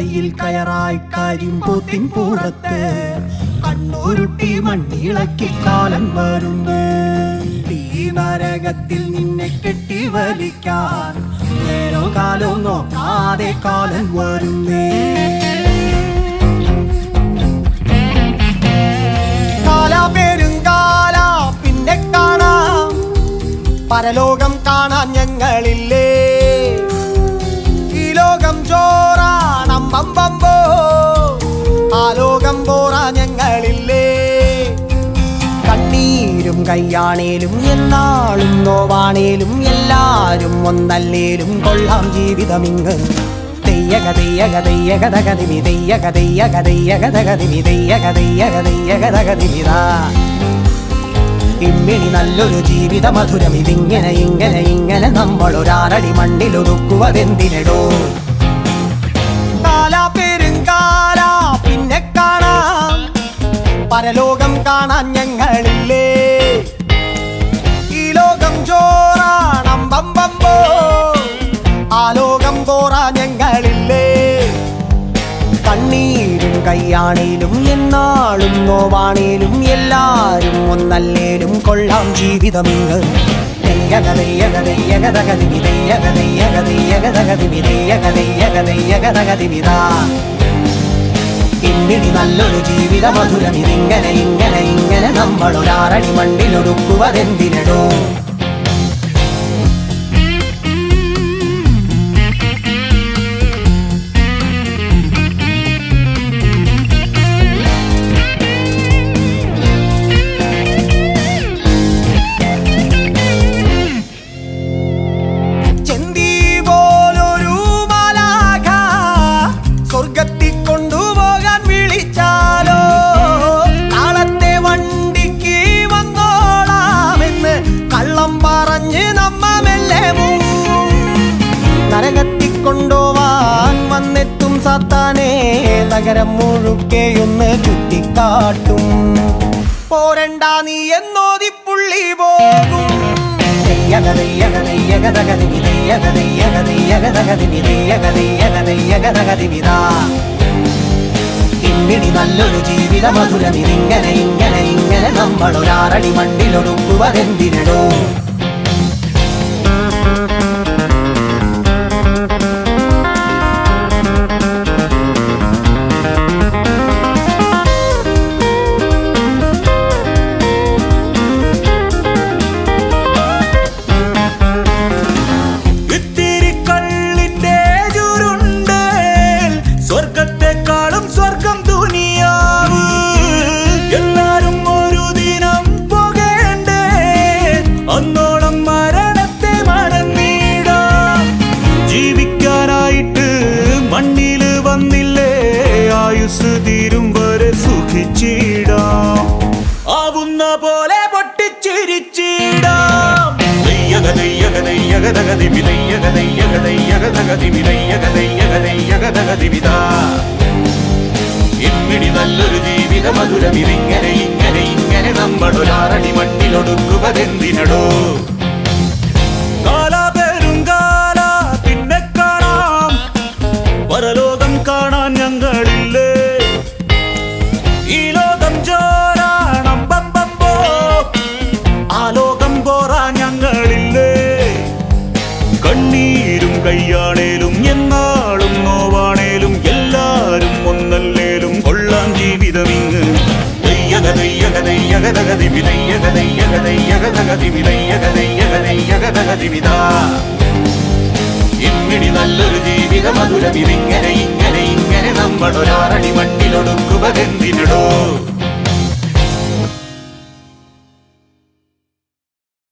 കയ്യിൽ കയറായി കരിമ്പൂത്തിൻ പൂറത്ത് കണ്ണൂരുട്ടി മണ്ണിളക്കി കാലം വരുന്നു ഈ നരകത്തിൽ നിന്നെ കെട്ടി വലിക്കാൻ നേരോ കാലോ നോക്കാതെ കാലം വരുന്നേ കാല പെരുങ്കാല പിന്നെ കാണാം പരലോകം കാണാൻ ഞങ്ങളില്ലേ ഈ ലോകം ചോറാണം ബമ്പമ്പോ ആ ലോകം പോറാ ഞങ്ങളില്ലേ കണ്ണീരും കയ്യാണേലും എന്നാളും നോവാണേലും എല്ലാരും ഒന്നല്ലേലും കൊള്ളാം ജീവിതമിങ്ങ് തെയ്യക തെയ്യക തെയ്യക തകതിമി തെയ്യക തെയ്യക തെയ്യക തകതിമി തെയ്യക തെയ്യക തെയ്യക തകതിമിതാ ഇമ്മിണി നല്ലൊരു ജീവിത മധുരം ഇതിങ്ങനെ ഇങ്ങനെ ഇങ്ങനെ നമ്മൾ ഒരാറടി മണ്ണിലൊതുക്കുവതെന്തിനടോ കാല പെരുങ്കാല പിന്നെ കാണാം പരലോകം കാണാൻ ഞങ്ങളില്ലേ ഈ ലോകം ചോറാണം ബമ്പമ്പോ ആ ലോകം പോറാ ഞങ്ങളില്ലേ കണ്ണീരും കയ്യാണേലും എന്നാളും നോവാണേലും എല്ലാരും ഒന്നല്ലേലും കൊള്ളാം ജീവിതമിങ്ങ് ഇന്നിടി നല്ലൊരു ജീവിത മധുരം ഇതിങ്ങനെ ഇങ്ങനെ ഇങ്ങനെ നമ്മൾ ഒരാറടി മണ്ണിലൊടുക്കുവതെന്തിനടോ ചെന്തി പോലൊരു മലാഖ സ്വർഗത്തിൽ കൊണ്ടുപോകാൻ വിളിച്ചാലോ നാളത്തെ വണ്ടിക്ക് വന്നോളാമെന്ന് കള്ളം പറഞ്ഞ് നമ്മ മെല്ലെ മുങ്ങും. നരകത്തിൽ കൊണ്ടുപോവാൻ വന്നെത്തും സത്താനെ നഗരം മുഴുക്കെയൊന്ന് ചുറ്റിക്കാട്ടും പോരണ്ട നീ എന്നോതി പുള്ളി പോകും ഇന്നിടി നല്ലൊരു ജീവിത മധുരം ഇതിങ്ങനെ ഇങ്ങനെ ഇങ്ങനെ നമ്മൾ ഒരാറടി മണ്ണിലൊടുക്കുവതെന്തിനടോ ഇത്തിരി കള്ളിന്റെ ചുരുണ്ട് സ്വർഗത്തെക്കാളും സ്വർഗം ദുനിയാവ് എല്ലാരും ഒരു ദിനം പോകേണ്ടേ അന്നോളം മരണത്തെ മറന്നിടാം ജീവിക്കാനായിട്ട് മണ്ണിൽ വന്നില്ലേ ആയുസ് തീരും വരെ സുഖിച്ചിടാം ആവുന്ന പോലെ പൊട്ടിച്ചിരിച്ചിടാം ദയ്യക ദയ്യക ദയ്യക ദഗതിമി ദയ്യക ദയ്യക ദയ്യക ദഗതിമി ദയ്യക ദയ്യക ദയ്യക ദഗതിമിതാ ഇമ്മിടി നല്ലൊരു ജീവിത മധുരം ഇതിങ്ങനെ ഇങ്ങനെ ഇങ്ങനെ നമ്മൾ ഒരാറടി മണ്ണിലൊടുക്കുവതെന്തിനടോ കാല പെരുങ്കാല പിന്നെ കാണാം പരലോകം കാണാൻ ഞങ്ങളില്ലേ ഈ ലോകം ചോരാണം ബമ്പമ്പോ ആ ലോകം പോറാ ഞങ്ങളില്ലേ കണ്ണീരും കയ്യാണേലും എന്നാളും നോവാണേലും എല്ലാരും ഒന്നല്ലേലും കൊള്ളാം ജീവിതമിങ്ങ് ദയ്യക ദയ്യക ദയ്യക ദഗതിമി ദയ്യക ദയ്യക ദയ്യക ദഗതിമി ദയ്യക ദയ്യക ദയ്യക ദഗതിമിതാ ഇമ്മിടി നല്ലൊരു ജീവിത മധുരം ഇതിങ്ങനെ ഇങ്ങനെ ഇങ്ങനെ നമ്മൾ ഒരാറടി മണ്ണിലൊടുക്കുവതെന്തിനടോ